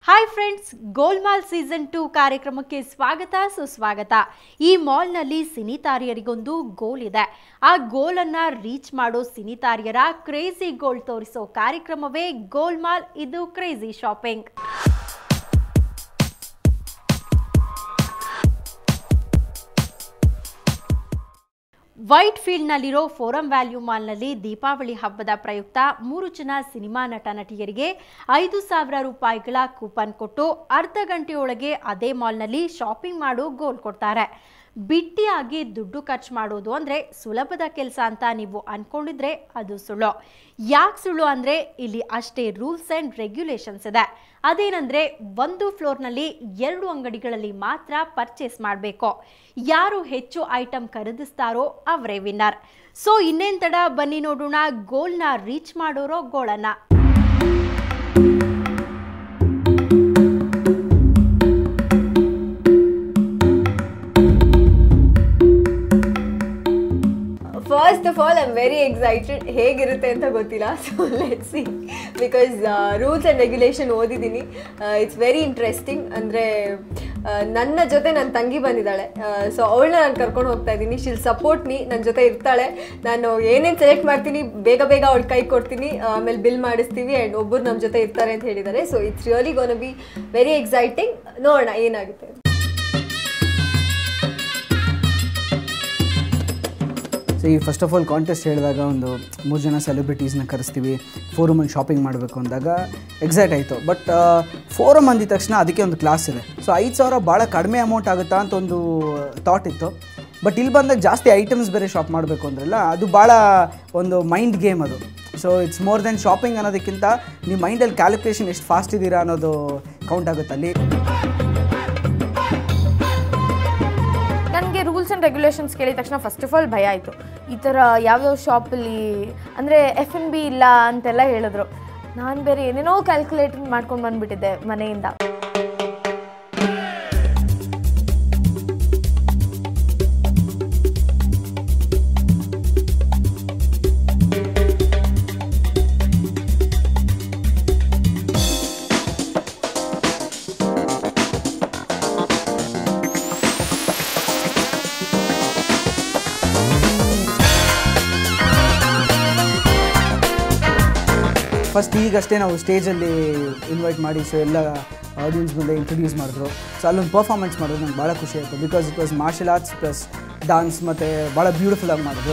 Hi friends Golmaal season two ಕಾರ್ಯಕ್ರಮಕ್ಕೆ ಸ್ವಾಗತ ಸುಸ್ವಾಗತ ಈ ಮಾಲ್ನಲ್ಲಿ ಸಿನಿತಾರಿಯರಿಗೊಂದು ಗೋಲ್ ಇದೆ ಆ ಗೋಲನ್ನ ರೀಚ್ ಮಾಡೋ ಸಿನಿತಾರಿಯರ ಕ್ರೇಜಿ ಗೋಲ್ ತೋರಿಸೋ ಕಾರ್ಯಕ್ರಮವೇ ಗೋಲ್ಮಾಲ್ ಇದು ಕ್ರೇಜಿ ಶಾಪಿಂಗ್ ವೈಟ್ ಫೀಲ್ಡ್ನಲ್ಲಿರೋ ಫೋರಂ ವ್ಯಾಲ್ಯೂ ಮಾಲ್ನಲ್ಲಿ ದೀಪಾವಳಿ ಹಬ್ಬದ ಪ್ರಯುಕ್ತ ಮೂರು ಜನ ಸಿನಿಮಾ ನಟ ನಟಿಯರಿಗೆ ಐದು ಸಾವಿರ ರೂಪಾಯಿಗಳ ಕೂಪನ್ ಕೊಟ್ಟು ಅರ್ಧ ಗಂಟೆಯೊಳಗೆ ಅದೇ ಮಾಲ್ನಲ್ಲಿ ಶಾಪಿಂಗ್ ಮಾಡೋ ಗೋಲ್ ಕೊಡ್ತಾರೆ ಬಿಟ್ಟಿಯಾಗಿ ದುಡ್ಡು ಖರ್ಚು ಮಾಡೋದು ಅಂದರೆ ಸುಲಭದ ಕೆಲಸ ಅಂತ ನೀವು ಅನ್ಕೊಂಡಿದ್ರೆ ಅದು ಸುಳ್ಳು ಯಾಕೆ ಸುಳ್ಳು ಅಂದರೆ ಇಲ್ಲಿ ಅಷ್ಟೇ ರೂಲ್ಸ್ ಆ್ಯಂಡ್ ರೆಗ್ಯುಲೇಷನ್ಸ್ ಇದೆ ಅದೇನಂದರೆ ಒಂದು ಫ್ಲೋರ್ನಲ್ಲಿ ಎರಡು ಅಂಗಡಿಗಳಲ್ಲಿ ಮಾತ್ರ ಪರ್ಚೇಸ್ ಮಾಡಬೇಕು ಯಾರು ಹೆಚ್ಚು ಐಟಮ್ ಖರೀದಿಸ್ತಾರೋ ಅವರೇ ವಿನ್ನರ್ ಸೊ ಇನ್ನೇನ್ ತಡ ಬನ್ನಿ ನೋಡೋಣ ಗೋಲ್ನ ರೀಚ್ ಮಾಡೋರೋ ಗೋಳನ್ನ first of all I am very excited ಹೇಗಿರುತ್ತೆ ಅಂತ ಗೊತ್ತಿಲ್ಲ so let see because rules and regulation ಓದಿದ್ದೀನಿ ಇಟ್ಸ್ ವೆರಿ ಇಂಟ್ರೆಸ್ಟಿಂಗ್ ಅಂದರೆ ನನ್ನ ಜೊತೆ ನನ್ನ ತಂಗಿ ಬಂದಿದ್ದಾಳೆ ಸೊ ಅವಳನ್ನ ನಾನು ಕರ್ಕೊಂಡು ಹೋಗ್ತಾ ಇದ್ದೀನಿ ಶಿಲ್ ಸಪೋರ್ಟ್ ಮೀ ನನ್ನ ಜೊತೆ ಇರ್ತಾಳೆ ನಾನು ಏನೇನು ಸೆಲೆಕ್ಟ್ ಮಾಡ್ತೀನಿ ಬೇಗ ಬೇಗ ಅವಳ ಕೈ ಕೊಡ್ತೀನಿ ಆಮೇಲೆ ಬಿಲ್ ಮಾಡಿಸ್ತೀವಿ ಆ್ಯಂಡ್ ಒಬ್ಬರು ನಮ್ಮ ಜೊತೆ ಇರ್ತಾರೆ ಅಂತ ಹೇಳಿದ್ದಾರೆ so it's really gonna be very exciting ನೋಡೋಣ ಏನಾಗುತ್ತೆ ಅಂತ. ಸೊ ಈ ಫಸ್ಟ್ ಆಫ್ ಆಲ್ ಕಾಂಟೆಸ್ಟ್ ಹೇಳಿದಾಗ ಒಂದು ಮೂರು ಜನ ಸೆಲೆಬ್ರಿಟೀಸ್ನ ಕರೆಸ್ತೀವಿ ಫೋರಮಲ್ಲಿ ಶಾಪಿಂಗ್ ಮಾಡಬೇಕು ಅಂದಾಗ ಎಕ್ಸೈಟ್ ಆಯಿತು ಬಟ್ ಫೋರಮ್ ಅಂದಿದ ತಕ್ಷಣ ಅದಕ್ಕೆ ಒಂದು ಕ್ಲಾಸ್ ಇದೆ ಸೊ ಐದು ಸಾವಿರ ಭಾಳ ಕಡಿಮೆ ಅಮೌಂಟ್ ಆಗುತ್ತಾ ಅಂತ ಒಂದು ಥಾಟ್ ಇತ್ತು ಬಟ್ ಇಲ್ಲಿ ಬಂದಾಗ ಜಾಸ್ತಿ ಐಟಮ್ಸ್ ಬೇರೆ ಶಾಪ್ ಮಾಡಬೇಕು ಅಂದ್ರಲ್ಲ ಅದು ಭಾಳ ಒಂದು ಮೈಂಡ್ ಗೇಮ್ ಅದು so it's more than shopping ಅನ್ನೋದಕ್ಕಿಂತ ನೀವು ಮೈಂಡಲ್ಲಿ ಕ್ಯಾಲ್ಕುಲೇಷನ್ ಎಷ್ಟು ಫಾಸ್ಟ್ ಇದ್ದೀರಾ ಅನ್ನೋದು ಕೌಂಟ್ ಆಗುತ್ತೆ ಅಲ್ಲಿ ನನಗೆ ರೂಲ್ಸ್ ಆ್ಯಂಡ್ ರೆಗ್ಯುಲೇಷನ್ಸ್ ಕೇಳಿದ ತಕ್ಷಣ ಫಸ್ಟ್ ಆಫ್ ಆಲ್ ಭಯ ಆಯಿತು ಈ ಥರ ಯಾವ್ಯಾವ ಶಾಪಲ್ಲಿ ಅಂದರೆ ಎಫ್ ಎನ್ ಬಿ ಇಲ್ಲ ಅಂತೆಲ್ಲ ಹೇಳಿದ್ರು ನಾನು ಬೇರೆ ಏನೇನೋ ಕ್ಯಾಲ್ಕುಲೇಟ್ ಮಾಡ್ಕೊಂಡು ಬಂದುಬಿಟ್ಟಿದ್ದೆ ಮನೆಯಿಂದ ಫಸ್ಟ್ ಈಗಷ್ಟೇ ನಾವು ಸ್ಟೇಜಲ್ಲಿ ಇನ್ವೈಟ್ ಮಾಡಿ ಸೊ ಎಲ್ಲ ಆಡಿಯನ್ಸ್ ಮುಂದೆ ಇಂಟ್ರೊಡ್ಯೂಸ್ ಮಾಡಿದ್ರು ಸೊ ಅಲ್ಲೊಂದು ಪರ್ಫಾರ್ಮೆನ್ಸ್ ಮಾಡಿದ್ರು ನಂಗೆ ಭಾಳ ಖುಷಿ ಆಯಿತು because it was martial arts plus dance ಮತ್ತು ಭಾಳ ಬ್ಯೂಟಿಫುಲ್ ಆಗಿ ಮಾಡಿದ್ರು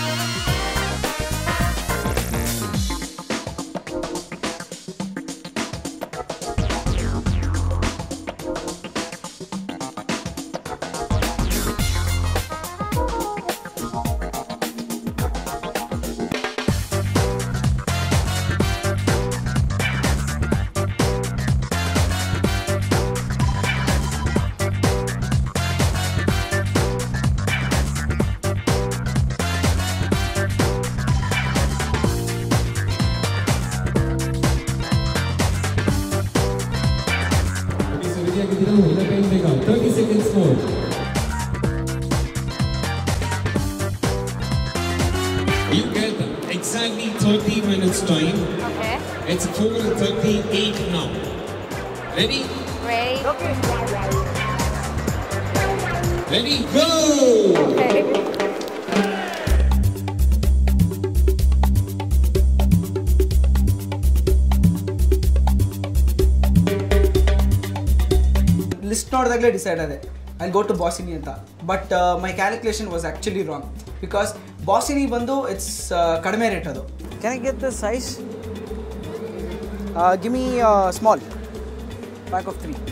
ಸರಿಯಾಗಿದ್ದೀರಾ ಒಳ್ಳೆ ಟೈಮ್ ಬೇಕಾ thirty seconds more You get exactly 30 minutes time. Okay It's 4.38 now. Ready? Ready? Go! List ನೋಡಿದಾಗಲೇ ಡಿಸೈಡ್ ಆದೆ ಐ ಗೋ ಟು ಬಾಸಿನಿ ಅಂತ but my calculation was actually wrong because ಬಾಸಿನಿ ಬಂದು ಇಟ್ಸ್ ಕಡಿಮೆ ರೇಟ್ ಅದು can I get the size gimme small pack of three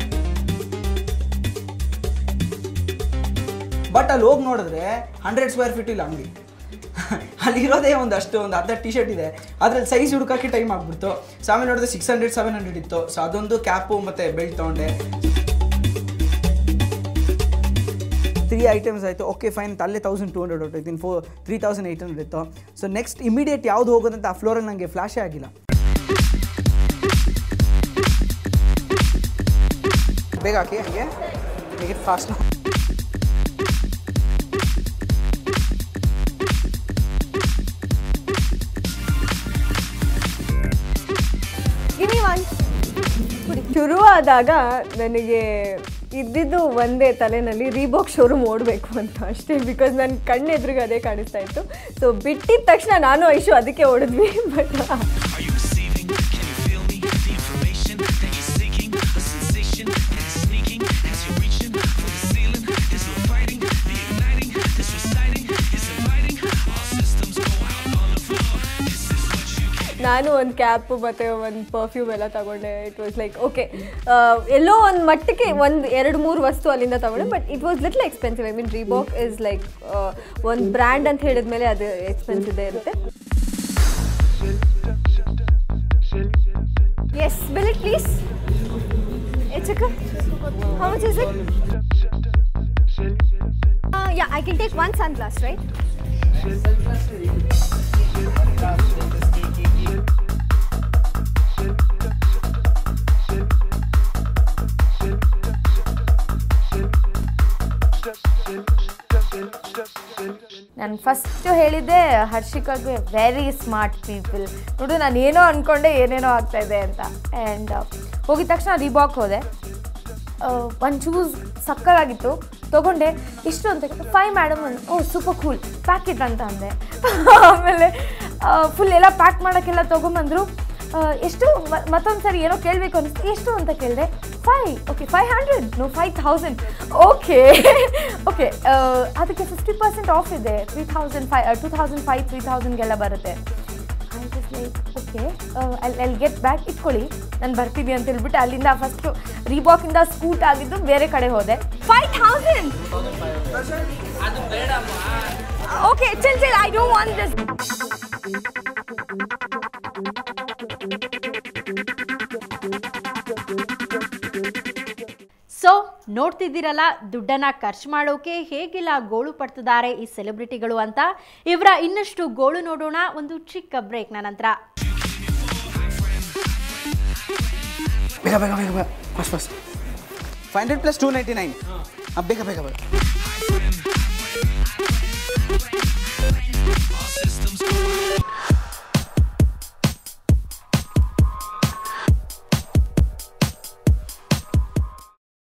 but ಅಲ್ಲಿ ಹೋಗಿ ನೋಡಿದ್ರೆ ಹಂಡ್ರೆಡ್ ಸ್ಕ್ವೇರ್ ಫೀಟ್ ಇಲ್ಲ ಅಂಗಡಿ ಅಲ್ಲಿರೋದೇ ಒಂದು ಅಷ್ಟು ಒಂದು ಅರ್ಧ ಟಿ ಶರ್ಟ್ ಇದೆ ಅದ್ರಲ್ಲಿ ಸೈಜ್ ಹುಡುಕಕ್ಕೆ ಟೈಮ್ ಆಗ್ಬಿಡ್ತು ಸೊ ಆಮೇಲೆ ನೋಡಿದ್ರೆ ಸಿಕ್ಸ್ ಹಂಡ್ರೆಡ್ ಸೆವೆನ್ ಹಂಡ್ರೆಡ್ ಇತ್ತು ಸೊ ಅದೊಂದು ಕ್ಯಾಪು ಮತ್ತು ಬೆಲ್ಟ್ ತೊಗೊಂಡೆ ತ್ರೀ ಐಟಮ್ಸ್ ಆಯಿತು ಓಕೆ ಫೈನ್ ಅಲ್ಲೇ ತೌಸಂಡ್ ಟೂ ಹಂಡ್ರೆಡ್ ಹೊಟ್ಟೈತೀನಿ four three thousand eight hundred ಇತ್ತು ಸೊ ನೆಕ್ಸ್ಟ್ ಇಮಿಡಿಯೇಟ್ ಯಾವುದು ಹೋಗೋದಂತ ಆ ಫ್ಲೋರಲ್ಲಿ ನನಗೆ ಫ್ಲಾಶೇ ಆಗಿಲ್ಲ ಬೇಗ ಹಾಕಿ ಹಾಗೆ ಬೇಗ ಫಾಸ್ಟ್ Give me one. ಶುರುವಾದಾಗ ನನಗೆ ಇದ್ದಿದ್ದು ಒಂದೇ ತಲೆನಲ್ಲಿ ರೀಬಾಕ್ ಶೋರೂಮ್ ಓಡಬೇಕು ಅಂತ ಅಷ್ಟೇ ಬಿಕಾಸ್ ನನ್ನ ಕಣ್ಣು ಎದುರಿಗೆ ಅದೇ ಕಾಣಿಸ್ತಾ ಇತ್ತು ಸೊ ಬಿಟ್ಟಿದ ತಕ್ಷಣ ನಾನು ಐಶು ಅದಕ್ಕೆ ಓಡಿದ್ವಿ ಬಟ್ ನಾನು ಒಂದು ಕ್ಯಾಪು ಮತ್ತು ಒಂದು ಪರ್ಫ್ಯೂಮ್ ಎಲ್ಲ ತಗೊಂಡೆ ಇಟ್ ವಾಸ್ ಲೈಕ್ ಓಕೆ ಎಲ್ಲೋ ಒಂದು ಮಟ್ಟಕ್ಕೆ ಒಂದು ಎರಡು ಮೂರು ವಸ್ತು ಅಲ್ಲಿಂದ ತಗೊಂಡೆ but it was little expensive I mean Reebok is like ಒಂದು ಬ್ರ್ಯಾಂಡ್ ಅಂತ ಹೇಳಿದ್ಮೇಲೆ ಅದು ಎಕ್ಸ್ಪೆನ್ಸಿವ್ ಇರುತ್ತೆ ಎಸ್ ಬಿಲ್ ಇಟ್ ಪ್ಲೀಸ್ ಎಚಕ how much is it yeah I can take one sunglass right ನಾನು ಫಸ್ಟು ಹೇಳಿದ್ದೆ ಹರ್ಷಿಕಾಗೆ ವೆರಿ ಸ್ಮಾರ್ಟ್ ಪೀಪಲ್ ನೋಡು ನಾನು ಏನೋ ಅಂದ್ಕೊಂಡೆ ಏನೇನೋ ಆಗ್ತಾ ಇದೆ ಅಂತ ಆ್ಯಂಡ್ ಹೋಗಿದ ತಕ್ಷಣ ರಿಬಾಕ್ ಹೋದೆ ಒಂದು ಶೂಸ್ ಸಕ್ಕಲಾಗಿತ್ತು ತೊಗೊಂಡೆ ಎಷ್ಟು ಅಂತ ಫೈವ್ ಮೇಡಮ್ ಅಂದ್ ಓ ಸೂಪರ್ ಕೂಲ್ ಪ್ಯಾಕೆಟ್ ಅಂತ ಅಂದೆ ಆಮೇಲೆ ಫುಲ್ ಎಲ್ಲ ಪ್ಯಾಕ್ ಮಾಡೋಕ್ಕೆಲ್ಲ ತೊಗೊಂಬಂದರು ಎಷ್ಟು ಮತ್ತೊಂದು ಸರಿ ಏನೋ ಕೇಳಬೇಕು ಅನಿಸ್ತು ಎಷ್ಟು ಅಂತ ಕೇಳಿದೆ five okay five hundred no five thousand okay okay ಅದಕ್ಕೆ ಫಿಫ್ಟಿ ಪರ್ಸೆಂಟ್ ಆಫ್ ಇದೆ three thousand five two thousand five three ಥೌಸಂಡ್ಗೆಲ್ಲ ಬರುತ್ತೆ ಐ ವಾಸ್ ಲೈಕ್ ಓಕೆ ಅಲ್ಲಿ ಅಲ್ಲಿ ಗೆಟ್ ಬ್ಯಾಕ್ ಇಟ್ಕೊಳ್ಳಿ ನಾನು ಬರ್ತೀನಿ ಅಂತ ಹೇಳ್ಬಿಟ್ಟು ಅಲ್ಲಿಂದ ಫಸ್ಟು ರೀಬಾಕಿಂದ ಸ್ಕೂಟ್ ಆಗಿದ್ದು ಬೇರೆ ಕಡೆ ಹೋದೆ five thousand okay chill chill I don't want this so ನೋಡ್ತಿದ್ದೀರಲ್ಲ ದುಡ್ಡನ್ನ ಖರ್ಚು ಮಾಡೋಕೆ ಹೇಗೆಲ್ಲ ಗೋಳು ಪಡ್ತಿದ್ದಾರೆ ಈ ಸೆಲೆಬ್ರಿಟಿಗಳು ಅಂತ ಇವರ ಇನ್ನಷ್ಟು ಗೋಳು ನೋಡೋಣ ಒಂದು ಚಿಕ್ಕ ಬ್ರೇಕ್ನ ನಂತರ ಬೇಗ ಬೇಗ ಬೇಗ ಬೇಗ first first five hundred plus two ninety nine ಬೇಗ ಬೇಗ ಬೇಗ